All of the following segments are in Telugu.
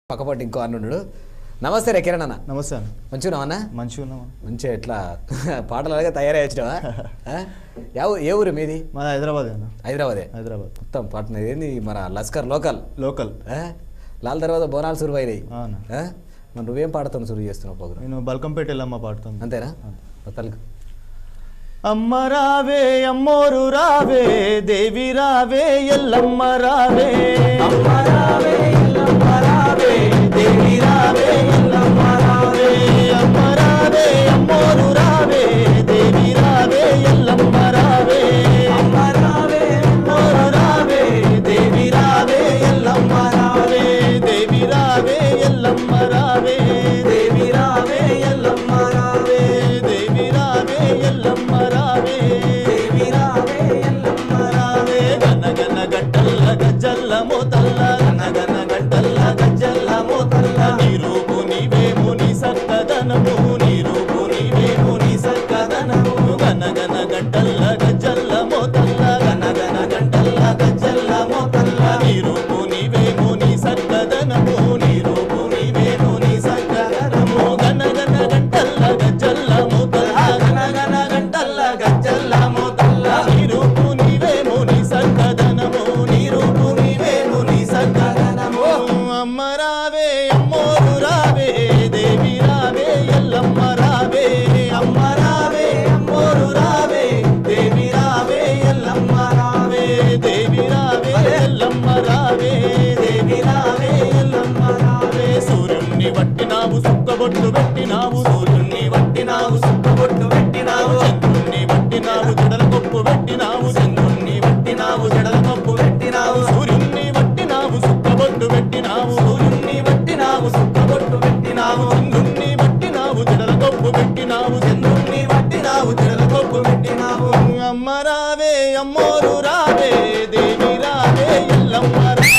పక్కపట్టి ఇంకో అన్న ఉన్నాడు నమస్తే రే కిరణ్ అన్న నమస్తే అన్న మంచిగా అన్న మంచిగా ఉన్నామా మంచిగా ఎట్లా పాటలు అలాగే తయారై వచ్చినావా ఆ? యా ఊ- ఏ ఊరు మీది మాది హైదరాబాద్ అన్న హైదరాబాదే హైదరాబాద్ మొత్తం పట్నం ఏంది మన లస్కర్ లోకల్ లోకల్ ఆ? లాల్ తర్వాత బోనాలు సురువు అయినాయి అవునా. ఆ? మరి నువ్వేం పాడతావు సురువు చేస్తున్నావు ప్రోగ్రామ్ నేను బల్కంపేట వెళ్ళమ్మ పాడుతాను అంతేనా తలకు అమ్మ రావే అమ్మోరు రావే దేవి రావే ఎల్లమ్మ రావే అమ్మ రావే ఎల్లమ్మ రావే దేవి రావే ఎల్లమ్మ రావే అమ్మ రావే అమ్మోరు రావే దేవి రావే ఎల్లమ్మ రావే అమ్మ రావే అమ్మోరు రావే దేవి రావే ఎల్లమ్మ రావే దేవి రావే ఎల్లమ్మ రావే దేవి రావే ఎల్లమ్మ రావే దేవి రావే ఎల్లమ్మ రావే దేవి రావే ఎల్లమ్మ రావే గన గన గట్టల్ల గజ్జల్ల మోతల్ల గన గన గట్టల్ల గజ్జల్ల మోతల్ల నీ రూపు నీవేమో నీ సక్కదనము నీ రూపు నీవేమో నీ సక్కదనము గన గన గట్టల్ల గజ్జల్ల మోతల్ల గన గన గట్టల్ల గజ్జల్ల మోతల్ల నీ రూపు నీవేమో నీ సక్కదనము నీ రూపు నీవేమో నీ సక్కదనము గన గన గట్టల్ల గజ్జల్ల మోతల్ల గన గన గట్టల్ల గజ్జల్ల మోతల్ల నీ రూపు నీవేమో నీ సక్కదనము నీ రూపు నీవేమో నీ సక్కదనము అమ్మ రావే అమ్మోరు రావే దేవి రావే ఎల్లమ్మ రావే అమ్మ రావే అమ్మోరు రావే దేవి రావే ఎల్లమ్మ రావే దేవి రావే ఎల్లమ్మ రావే దేవి రావే ఎల్లమ్మ రావే సూర్యుణ్ణి వట్టినావు సుక్కబొట్టు పెట్టినావు సూర్యుణ్ణి వట్టినావు సుక్కబొట్టు పెట్టినావు చంద్రుణ్ణి వట్టినావు జడల కొప్పు పెట్టినావు చంద్రుణ్ణి వట్టినావు జడల కొప్పు పెట్టినావు సూర్యుణ్ణి వట్టినావు సుక్కబొట్టు పెట్టినావు సూర్యుణ్ణి వట్టినావు సుక్కబొట్టు పెట్టినావు చంద్రుణ్ణి వట్టినావు జడల కొప్పు పెట్టినావు చంద్రుణ్ణి వట్టినావు జడల కొప్పు పెట్టినావు అమ్మ రావే అమ్మోరు రావే దేవి రావే ఎల్లమ్మ రావే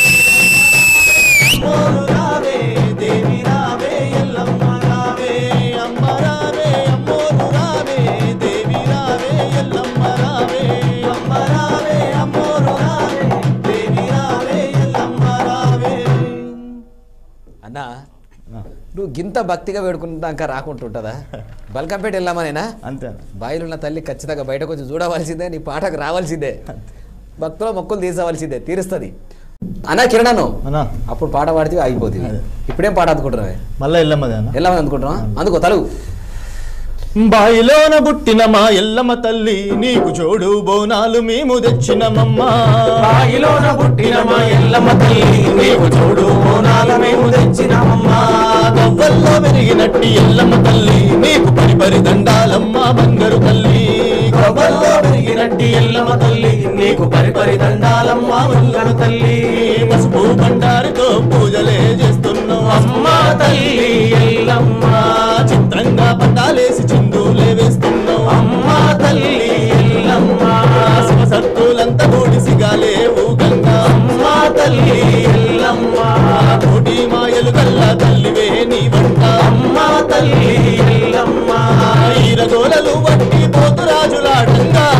అమ్మోరు రావే దేవి రావే ఎల్లమ్మ రావే అమ్మ రావే అమ్మోరు రావే దేవి రావే ఎల్లమ్మ రావే అమ్మ రావే అమ్మోరు రావే దేవి రావే ఎల్లమ్మ రావే అన్నా నువ్వు గింత భక్తిగా వేడుకుంటాక రాకుంటుంటుందా బల్కంపేట వెళ్ళామనేనా అంతే బాయిలున్న తల్లి ఖచ్చితంగా బయటకు వచ్చి చూడవలసిందే నీ పాటకు రావాల్సిందే భక్తుల మొక్కులు తీసవలసిందే తీరుస్తుంది అన్నా కిరణను అన్నా అప్పుడు పాట పాడితే ఆగిపోతుంది అదే. ఇప్పుడేం పాట అందుకుంటున్నావే మళ్ళా ఎల్లమ్మది అన్న వెళ్ళమని అందుకుంటున్నావా అందుకో తలుగు బాయిలోన పుట్టిన మా ఎల్లమ్మ తల్లి నీకు జోడు బోనాలు మేము తెచ్చినమమ్మా బాయిలోన పుట్టిన మా ఎల్లమ్మ తల్లి నీవు చూడు బోనాలు మేము తెచ్చినామమ్మా గవ్వల్లో పెరిగినట్టి ఎల్లమ్మ తల్లి నీకు పరిపరి దండాలమ్మ బంగారు తల్లి గవ్వల్లో పెరిగినట్టి ఎల్లమ్మ తల్లి నీకు పరిపరి దండాలమ్మ వంగరు తల్లి పసుపు బండారితో పూజలే చేస్తున్నాం అమ్మ తల్లి ఎల్లమ్మ చిత్రంగా పట్టాలేసి చిందులే వేస్తున్నాం అమ్మ తల్లి ఎల్లమ్మ శివసత్తులంతా కూడి సిగాలే ఊగంగా అమ్మ తల్లి ఎల్లమ్మ కోటి మాయలు గల్ల తల్లివే నీ వంట అమ్మ తల్లి ఎల్లమ్మ ఈరగోలలు వట్టి పోతురాజులాటంగా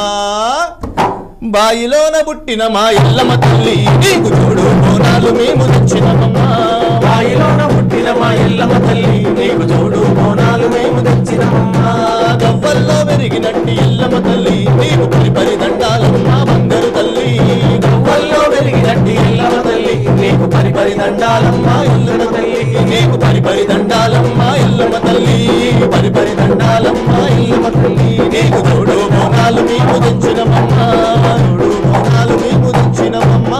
బాయిలోన పుట్టిన మా ఎల్లమ్మ తల్లి నీకు చూడు బోనాలు మేము తెచ్చినమమ్మా బాయిలోన పుట్టిన మా ఎల్లమ్మ తల్లి నీకు చూడు బోనాలు మేము తెచ్చినామమ్మా గవ్వల్లో పెరిగినట్టి ఎల్లమ్మ తల్లి నీకు పరిపరి దండాలమ్మ బంగారు తల్లి గవ్వల్లో వెలిగినట్టి ఎల్లమ్మ తల్లి నీకు పరిపరి దండాలమ్మ ఎల్లమ్మ తల్లి నీకు పరిపరి దండాలమ్మ ఎల్లమ్మ తల్లి పరిపరి దండాలమ్మ ఎల్లమ్మ తల్లి నీకు చూడు బోనాలు మేము తెచ్చినమమ్మా చూడు బోనాలు మేము తెచ్చినమమ్మా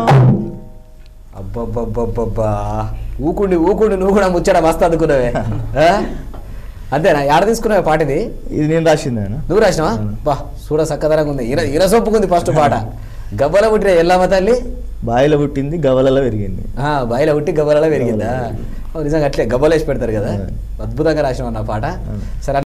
అబ్బబ్బబ్బబ్బబ్బా ఊకుండి ఊకుండి నువ్వు కూడా ముచ్చట మస్తు అందుకున్నావే ఆ? అంతేనా ఆడ తీసుకున్నావే పాట ఇది ఇది నేను రాసిందేనా నువ్వు రాసినావా బా చూడ సక్కదనంగా ఉంది ఇర ఇరసొప్పుకుంది ఫస్ట్ పాట గబ్బల పుట్టిన ఎల్లమ్మ తల్లి బాయిలో పుట్టింది గవలలో పెరిగింది ఆ, బాయిల పుట్టి గబ్బలలో పెరిగిందా ఓ, నిజంగా అట్లే గబ్బలేసి పెడతారు కదా అద్భుతంగా రాసినావు అన్న పాట సరే